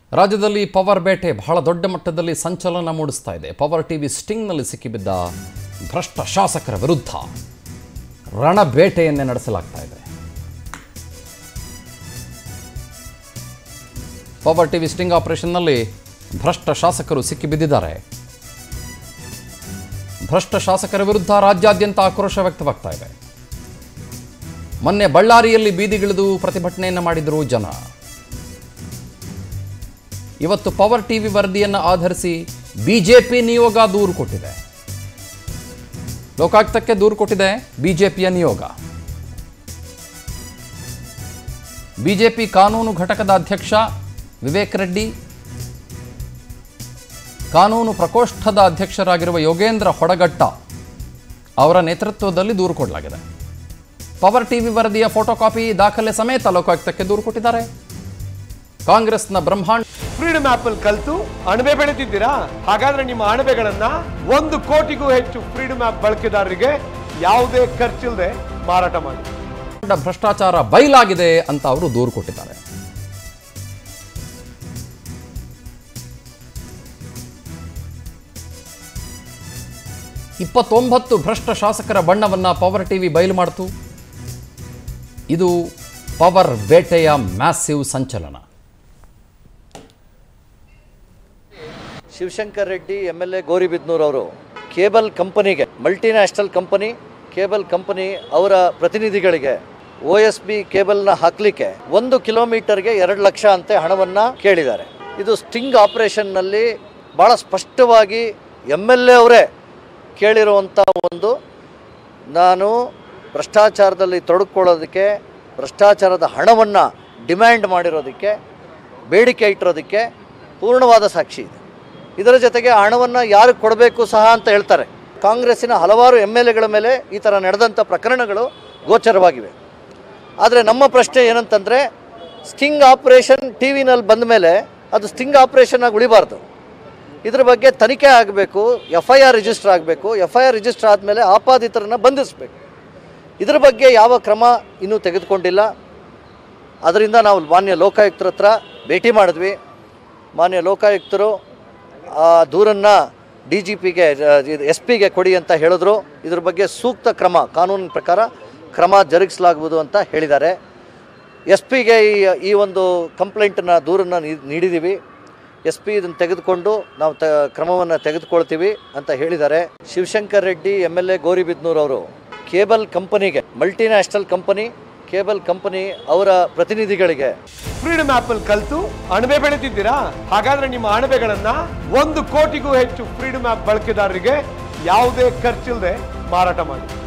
ರಾಜ್ಯದಲ್ಲಿ ಪವರ್ ಬೇಟೆ ಬಹಳ ದೊಡ್ಡ ಮಟ್ಟದಲ್ಲಿ ಸಂಚಲನ ಮೂಡಿಸ್ತಾ ಇದೆ ಪವರ್ ಟಿವಿ ಸ್ಟಿಂಗ್ನಲ್ಲಿ ಸಿಕ್ಕಿಬಿದ್ದ ಭ್ರಷ್ಟ ಶಾಸಕರ ವಿರುದ್ಧ ರಣಬೇಟೆಯನ್ನೇ ನಡೆಸಲಾಗ್ತಾ ಇದೆ ಪವರ್ ಟಿವಿ ಸ್ಟಿಂಗ್ ಆಪರೇಷನ್ನಲ್ಲಿ ಭ್ರಷ್ಟ ಶಾಸಕರು ಸಿಕ್ಕಿಬಿದ್ದಿದ್ದಾರೆ ಭ್ರಷ್ಟ ಶಾಸಕರ ವಿರುದ್ಧ ರಾಜ್ಯಾದ್ಯಂತ ಆಕ್ರೋಶ ವ್ಯಕ್ತವಾಗ್ತಾ ಇದೆ ಮೊನ್ನೆ ಬಳ್ಳಾರಿಯಲ್ಲಿ ಬೀದಿಗಿಳಿದು ಪ್ರತಿಭಟನೆಯನ್ನು ಮಾಡಿದರು ಜನ ಇವತ್ತು ಪವರ್ ಟಿವಿ ವರದಿಯನ್ನು ಆಧರಿಸಿ ಬಿಜೆಪಿ ನಿಯೋಗ ದೂರು ಕೊಟ್ಟಿದೆ ಲೋಕಾಯುಕ್ತಕ್ಕೆ ದೂರು ಕೊಟ್ಟಿದೆ ಬಿಜೆಪಿಯ ನಿಯೋಗ ಬಿಜೆಪಿ ಕಾನೂನು ಘಟಕದ ಅಧ್ಯಕ್ಷ ವಿವೇಕ್ ರೆಡ್ಡಿ ಕಾನೂನು ಪ್ರಕೋಷ್ಠದ ಅಧ್ಯಕ್ಷರಾಗಿರುವ ಯೋಗೇಂದ್ರ ಹೊಡಗಟ್ಟ ಅವರ ನೇತೃತ್ವದಲ್ಲಿ ದೂರು ಕೊಡಲಾಗಿದೆ ಪವರ್ ಟಿವಿ ವರದಿಯ ಫೋಟೋ ಕಾಪಿ ದಾಖಲೆ ಸಮೇತ ಲೋಕಾಯುಕ್ತಕ್ಕೆ ದೂರು ಕೊಟ್ಟಿದ್ದಾರೆ ಕಾಂಗ್ರೆಸ್ನ ಬ್ರಹ್ಮಾಂಡ ಫ್ರೀಡಮ್ ಆಪ್ ಅಲ್ಲಿ ಕಲ್ತು ಅಣಬೆ ಬೆಳೆದಿದ್ದೀರಾ ಹಾಗಾದ್ರೆ ನಿಮ್ಮ ಅಣಬೆಗಳನ್ನ ಒಂದು ಕೋಟಿಗೂ ಹೆಚ್ಚು ಫ್ರೀಡಮ್ ಆಪ್ ಬಳಕೆದಾರರಿಗೆ ಯಾವುದೇ ಖರ್ಚಿಲ್ಲದೆ ಮಾರಾಟ ಮಾಡಿ ಭ್ರಷ್ಟಾಚಾರ ಬಯಲಾಗಿದೆ ಅಂತ ಅವರು ದೂರು ಕೊಟ್ಟಿದ್ದಾರೆ ಇಪ್ಪತ್ತೊಂಬತ್ತು ಭ್ರಷ್ಟ ಶಾಸಕರ ಬಣ್ಣವನ್ನ ಪವರ್ ಟಿವಿ ಬಯಲು ಮಾಡಿತು ಇದು ಪವರ್ ಬೇಟೆಯ ಮ್ಯಾಸಿವ್ ಸಂಚಲನ Shivashankar Reddy M L A Gauribidanur ಅವರು ಕೇಬಲ್ ಕಂಪನಿಗೆ ಮಲ್ಟಿನ್ಯಾಷನಲ್ ಕಂಪನಿ ಕೇಬಲ್ ಕಂಪನಿ ಅವರ ಪ್ರತಿನಿಧಿಗಳಿಗೆ ಒ ಎಸ್ ಬಿ ಕೇಬಲ್ನ ಹಾಕಲಿಕ್ಕೆ ಒಂದು ಕಿಲೋಮೀಟರ್ಗೆ ಎರಡು ಲಕ್ಷ ಅಂತೆ ಹಣವನ್ನು ಕೇಳಿದ್ದಾರೆ ಇದು ಸ್ಟಿಂಗ್ ಆಪರೇಷನ್ನಲ್ಲಿ ಭಾಳ ಸ್ಪಷ್ಟವಾಗಿ ಎಮ್ ಎಲ್ ಎ ಅವರೇ ಕೇಳಿರುವಂಥ ಒಂದು ನಾನು ಭ್ರಷ್ಟಾಚಾರದಲ್ಲಿ ತೊಡಕೊಳ್ಳೋದಕ್ಕೆ ಭ್ರಷ್ಟಾಚಾರದ ಹಣವನ್ನು ಡಿಮ್ಯಾಂಡ್ ಮಾಡಿರೋದಕ್ಕೆ ಬೇಡಿಕೆ ಇಟ್ಟಿರೋದಕ್ಕೆ ಪೂರ್ಣವಾದ ಸಾಕ್ಷಿ ಇದೆ ಇದರ ಜೊತೆಗೆ ಆ ಹಣವನ್ನು ಯಾರು ಕೊಡಬೇಕು ಸಹ ಅಂತ ಹೇಳ್ತಾರೆ ಕಾಂಗ್ರೆಸ್ಸಿನ ಹಲವಾರು ಎಮ್ ಎಲ್ ಎಗಳ ಮೇಲೆ ಈ ಥರ ನಡೆದಂಥ ಪ್ರಕರಣಗಳು ಗೋಚರವಾಗಿವೆ ಆದರೆ ನಮ್ಮ ಪ್ರಶ್ನೆ ಏನಂತಂದರೆ ಸ್ಟಿಂಗ್ ಆಪರೇಷನ್ ಟಿ ವಿನಲ್ಲಿ ಬಂದ ಮೇಲೆ ಅದು ಸ್ಟಿಂಗ್ ಆಪರೇಷನ್ ಆಗಿ ಉಳಿಬಾರ್ದು ಇದ್ರ ಬಗ್ಗೆ ತನಿಖೆ ಆಗಬೇಕು ಎಫ್ ಐ ಆರ್ ರಿಜಿಸ್ಟರ್ ಆಗಬೇಕು ಎಫ್ ಐ ಆರ್ ರಿಜಿಸ್ಟರ್ ಆದಮೇಲೆ ಆಪಾದಿತರನ್ನು ಬಂಧಿಸಬೇಕು ಇದ್ರ ಬಗ್ಗೆ ಯಾವ ಕ್ರಮ ಇನ್ನೂ ತೆಗೆದುಕೊಂಡಿಲ್ಲ ಅದರಿಂದ ನಾವು ಮಾನ್ಯ ಲೋಕಾಯುಕ್ತರ ಹತ್ರ ಭೇಟಿ ಮಾಡಿದ್ವಿ ಮಾನ್ಯ ಲೋಕಾಯುಕ್ತರು ಆ ದೂರನ್ನು ಡಿ ಜಿ ಪಿಗೆ ಎಸ್ ಪಿಗೆ ಕೊಡಿ ಅಂತ ಹೇಳಿದ್ರು ಇದ್ರ ಬಗ್ಗೆ ಸೂಕ್ತ ಕ್ರಮ ಕಾನೂನಿನ ಪ್ರಕಾರ ಕ್ರಮ ಜರುಗಿಸಲಾಗುವುದು ಅಂತ ಹೇಳಿದ್ದಾರೆ ಎಸ್ ಪಿಗೆ ಈ ಈ ಒಂದು ಕಂಪ್ಲೇಂಟನ್ನು ದೂರನ್ನು ನೀ- ನೀಡಿದ್ದೀವಿ ಎಸ್ ಪಿ ಇದನ್ನು ತೆಗೆದುಕೊಂಡು ನಾವು ತ ಕ್ರಮವನ್ನು ತೆಗೆದುಕೊಳ್ತೀವಿ ಅಂತ ಹೇಳಿದ್ದಾರೆ Shivashankar Reddy M L A Gauribidanur ಅವರು ಕೇಬಲ್ ಕಂಪನಿಗೆ ಮಲ್ಟಿನ್ಯಾಷನಲ್ ಕಂಪನಿ ಕೇಬಲ್ ಕಂಪನಿ ಅವರ ಪ್ರತಿನಿಧಿಗಳಿಗೆ ಫ್ರೀಡಮ್ ಆಪ್ ಅಲ್ಲಿ ಕಲ್ತು ಅಣಬೆ ಬೆಳೆದಿದ್ದೀರಾ ಹಾಗಾದ್ರೆ ನಿಮ್ಮ ಅಣಬೆಗಳನ್ನ ಒಂದು ಕೋಟಿಗೂ ಹೆಚ್ಚು ಫ್ರೀಡಮ್ ಆಪ್ ಬಳಕೆದಾರರಿಗೆ ಯಾವುದೇ ಖರ್ಚಿಲ್ಲದೆ ಮಾರಾಟ ಮಾಡಿ